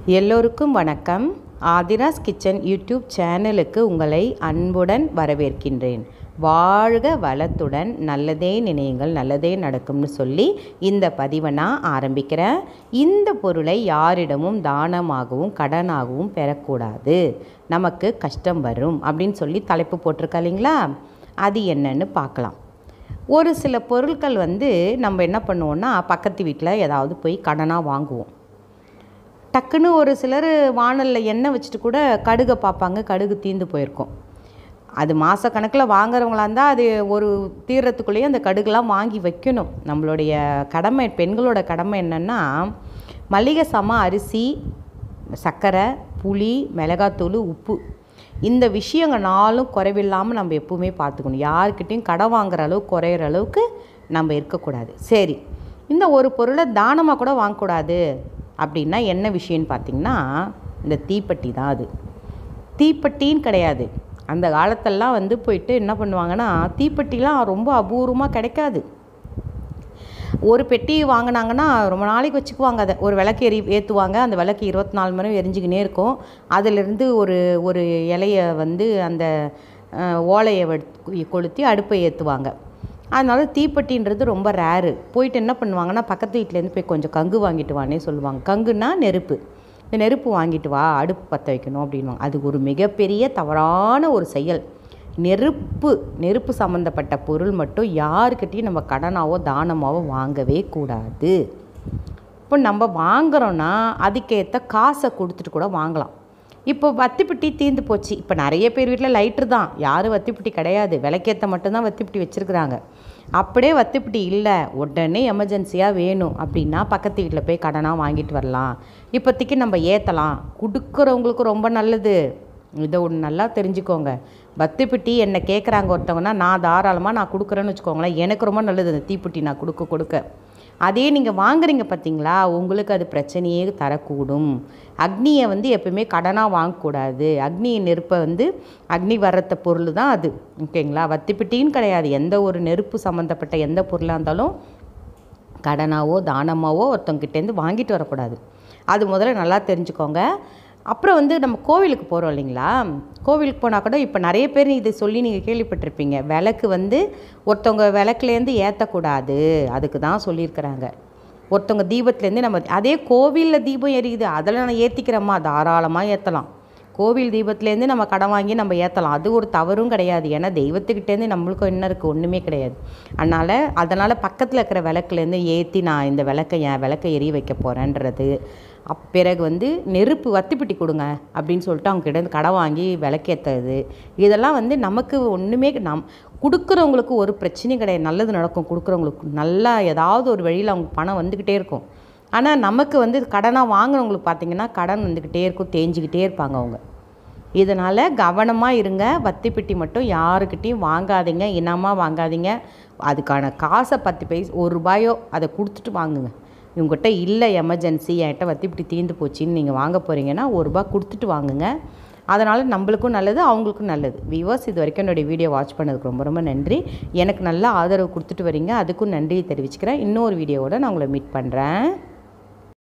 எல்லோருக்கும் வணக்கம் Aadhira's kitchen YouTube சேனலுக்கு உங்களை அன்புடன் வரவேற்கின்றேன் வாழ்க வளத்துடன் நல்லதே நினையுங்கள் நல்லதே நடக்கும்னு சொல்லி இந்த பதிவை நான் ஆரம்பிக்கிறேன் இந்த பொருளை யாரிடமும் தானமாகவும் கடனாகவும் பெறக்கூடாது நமக்கு கஷ்டம் வரும் அப்படின்னு சொல்லி தலைப்பு போட்டிருக்கா இல்லைங்களா அது என்னன்னு பார்க்கலாம் ஒரு சில பொருட்கள் வந்து நம்ம என்ன பண்ணுவோம்னா பக்கத்து வீட்டில் ஏதாவது போய் கடனாக வாங்குவோம் டக்குன்னு ஒரு சிலர் வானலில் எண்ணெய் வச்சுட்டு கூட கடுகை பார்ப்பாங்க கடுகு தீர்ந்து போயிருக்கும் அது மாதக்கணக்கில் வாங்குறவங்களா இருந்தால் அது ஒரு தீர்றதுக்குள்ளேயே அந்த கடுகுலாம் வாங்கி வைக்கணும் நம்மளுடைய கடமை பெண்களோட கடமை என்னென்னா மளிகை சாமான் அரிசி சர்க்கரை புளி மிளகாத்தூள் உப்பு இந்த விஷயங்கள் நாளும் குறைவில்லாமல் நம்ம எப்பவுமே பார்த்துக்கணும் யாருக்கிட்டையும் கடன் வாங்குற அளவுக்கு குறையிற அளவுக்கு நம்ம இருக்கக்கூடாது சரி இந்த ஒரு பொருளை தானமாக கூட வாங்கக்கூடாது அப்படின்னா என்ன விஷயம்னு பார்த்திங்கன்னா இந்த தீப்பெட்டி தான் அது தீப்பெட்டின்னு கிடையாது அந்த காலத்தெல்லாம் வந்து போயிட்டு என்ன பண்ணுவாங்கன்னா தீப்பெட்டிலாம் ரொம்ப அபூர்வமாக கிடைக்காது ஒரு பெட்டி வாங்கினாங்கன்னா ரொம்ப நாளைக்கு வச்சுக்குவாங்க அதை ஒரு விளக்கு எரி ஏற்றுவாங்க அந்த விளக்கு இருபத்தி நாலு மணி நேரம் எரிஞ்சுக்கினே இருக்கும் அதிலிருந்து ஒரு ஒரு இலைய வந்து அந்த அஹ், ஓலையை வெட்- கொளுத்தி அடுப்பை ஏற்றுவாங்க அதனால தீப்பெட்டின்றது ரொம்ப ரேரு போயிட்டு என்ன பண்ணுவாங்கன்னா பக்கத்து வீட்டிலேருந்து போய் கொஞ்சம் கங்கு வாங்கிட்டு வானே சொல்லுவாங்க கங்குன்னா நெருப்பு இந்த நெருப்பு வாங்கிட்டு வா அடுப்பு பற்ற வைக்கணும் அப்படின்வாங்க அது ஒரு மிகப்பெரிய தவறான ஒரு செயல் நெருப்பு நெருப்பு சம்மந்தப்பட்ட பொருள் மட்டும் யாருக்கிட்டையும் நம்ம கடனாவோ தானமாவோ வாங்கவே கூடாது இப்போ நம்ம வாங்குறோன்னா அதுக்கேற்ற காசை கொடுத்துட்டு கூட வாங்கலாம் இப்போ வத்திப்பெட்டி தீர்ந்து போச்சு இப்போ நிறைய பேர் வீட்டில் லைட்ரு தான் யாரும் வத்திப்பெட்டி கிடையாது விளக்கேற்ற மட்டும்தான் வத்திப்பெட்டி வச்சுருக்குறாங்க அப்படியே வத்திப்பெட்டி இல்லை உடனே எமர்ஜென்சியாக வேணும் அப்படின்னா பக்கத்து வீட்டில் போய் கடனாக வாங்கிட்டு வரலாம் இப்போதைக்கு நம்ம ஏற்றலாம் கொடுக்குறவங்களுக்கு ரொம்ப நல்லது இதை ஒன்று நல்லா தெரிஞ்சுக்கோங்க பத்திப்பெட்டி என்னை கேட்குறாங்க ஒருத்தவங்கன்னா நான் தாராளமாக நான் கொடுக்குறேன்னு வச்சுக்கோங்களேன் எனக்கு ரொம்ப நல்லது அந்த தீப்பெட்டி நான் கொடுக்க கொடுக்க அதே நீங்கள் வாங்குறீங்க பார்த்தீங்களா உங்களுக்கு அது பிரச்சனையே தரக்கூடும் அக்னியை வந்து எப்பவுமே கடனாக வாங்கக்கூடாது அக்னி நெருப்பை வந்து அக்னி வர்றத்த பொருள் தான் அது ஓகேங்களா வத்திப்பெட்டின்னு கிடையாது எந்த ஒரு நெருப்பு சம்மந்தப்பட்ட எந்த பொருளாக இருந்தாலும் கடனாவோ தானமாவோ ஒருத்தவங்கிட்டேருந்து வாங்கிட்டு வரக்கூடாது அது முதல்ல நல்லா தெரிஞ்சுக்கோங்க அப்புறம் வந்து நம்ம கோவிலுக்கு போகிறோம் இல்லைங்களா கோவிலுக்கு போனால் கூட இப்போ நிறைய பேர் இதை சொல்லி நீங்கள் கேள்விப்பட்டிருப்பீங்க விளக்கு வந்து ஒருத்தவங்க விளக்குலேருந்து ஏற்றக்கூடாது அதுக்கு தான் சொல்லியிருக்கிறாங்க ஒருத்தவங்க தீபத்துலேருந்து நம்ம அதே கோவிலில் தீபம் எரியுது அதில் நான் ஏற்றிக்கிறோமா தாராளமாக ஏற்றலாம் கோவில் தீபத்துலேருந்து நம்ம கடன் வாங்கி நம்ம ஏற்றலாம் அது ஒரு தவறும் கிடையாது ஏன்னா தெய்வத்துக்கிட்டேருந்து நம்மளுக்கும் என்ன இருக்குது ஒன்றுமே கிடையாது அதனால் அதனால் பக்கத்தில் இருக்கிற விளக்குலேருந்து ஏற்றி நான் இந்த விளக்கை என் விளக்கை எரிய வைக்க போகிறேன்றது அப் பிறகு வந்து நெருப்பு வத்திப்பெட்டி கொடுங்க அப்படின்னு சொல்லிட்டு அவங்க கிட்ட இருந்து கடன் வாங்கி விளக்கேற்றுறது இதெல்லாம் வந்து நமக்கு ஒன்றுமே நம் கொடுக்குறவங்களுக்கு ஒரு பிரச்சனையும் கிடையாது நல்லது நடக்கும் கொடுக்குறவங்களுக்கு நல்லா ஏதாவது ஒரு வழியில் அவங்க பணம் வந்துக்கிட்டே இருக்கும் ஆனால் நமக்கு வந்து கடனாக வாங்குறவங்களுக்கு பார்த்தீங்கன்னா கடன் வந்துக்கிட்டே இருக்கும் தேஞ்சிக்கிட்டே இருப்பாங்க அவங்க இதனால் கவனமாக இருங்க வத்திப்பெட்டி மட்டும் யாருக்கிட்டேயும் வாங்காதீங்க இனமாக வாங்காதீங்க அதுக்கான காசை பத்து பைஸ் ஒரு ரூபாயோ அதை கொடுத்துட்டு வாங்குங்க இவங்ககிட்ட இல்லை எமர்ஜென்சி என்கிட்ட வத்திப்பெட்டி தீர்ந்து போச்சுன்னு நீங்கள் வாங்க போகிறீங்கன்னா ஒரு ரூபா கொடுத்துட்டு வாங்குங்க அதனால் நம்மளுக்கும் நல்லது அவங்களுக்கும் நல்லது வியூவர்ஸ் இது வரைக்கும் என்னுடைய வீடியோ வாட்ச் பண்ணதுக்கு ரொம்ப ரொம்ப நன்றி எனக்கு நல்ல ஆதரவு கொடுத்துட்டு வரீங்க அதுக்கும் நன்றியை தெரிவிச்சுக்கிறேன் இன்னொரு வீடியோவோட நான் உங்களை மீட் பண்ணுறேன்